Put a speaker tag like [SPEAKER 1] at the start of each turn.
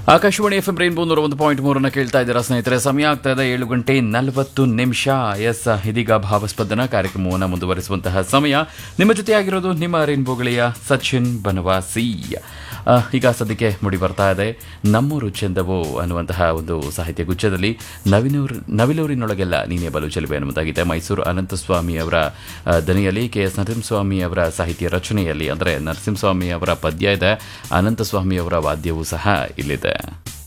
[SPEAKER 1] Akashvani F M rainbow ನೂರ ಒಂದು point ಮೂರನ್ನ ಕೇಳ್ತಾ ಇದ್ದೀರಾ ಸ್ನೇಹಿತರೆ ಸಮಯ ಆಗ್ತಾ ಇದೆ ಏಳು ಗಂಟೆ ನಲವತ್ತು ನಿಮಿಷ ಎಸ್ ಇದೀಗ ಭಾವಸ್ಪಂದನ ಕಾರ್ಯಕ್ರಮವನ್ನು ಮುಂದುವರಿಸುವಂತಹ ಸಮಯ ನಿಮ್ಮ ಜೊತೆಯಾಗಿರೋದು ನಿಮ್ಮ ರೈನ್ಬೋ ಗೆಳೆಯ ಸಚಿನ್ ಬನವಾಸಿ ಆ, ಈಗ ಸದ್ಯಕ್ಕೆ ಮುಡಿ ಬರ್ತಾ ಇದೆ ನಮ್ಮೂರು ಚೆಂದವೋ ಅನ್ನುವಂತಹ ಒಂದು ಸಾಹಿತ್ಯ ಗುಚ್ಛದಲ್ಲಿ ನವಿನೂರು ನವಿಲೂರಿನೊಳಗೆಲ್ಲ ನೀನೇ ಬಲು ಚೆಲುವೆ ಅನ್ನುವಂತಾಗಿದೆ ಮೈಸೂರು ಅನಂತಸ್ವಾಮಿ ಅವರ ಆ, ದನಿಯಲ್ಲಿ ಕೆ ಎಸ್ ನರಸಿಂಹಸ್ವಾಮಿ ಅವರ ಸಾಹಿತ್ಯ ರಚನೆಯಲ್ಲಿ ಅಂದರೆ ನರಸಿಂಹಸ್ವಾಮಿ ಅವರ ಪದ್ಯ ಇದೆ ಅನಂತಸ್ವಾಮಿ ಅವರ ವಾದ್ಯವೂ ಸಹ ಇಲ್ಲಿದೆ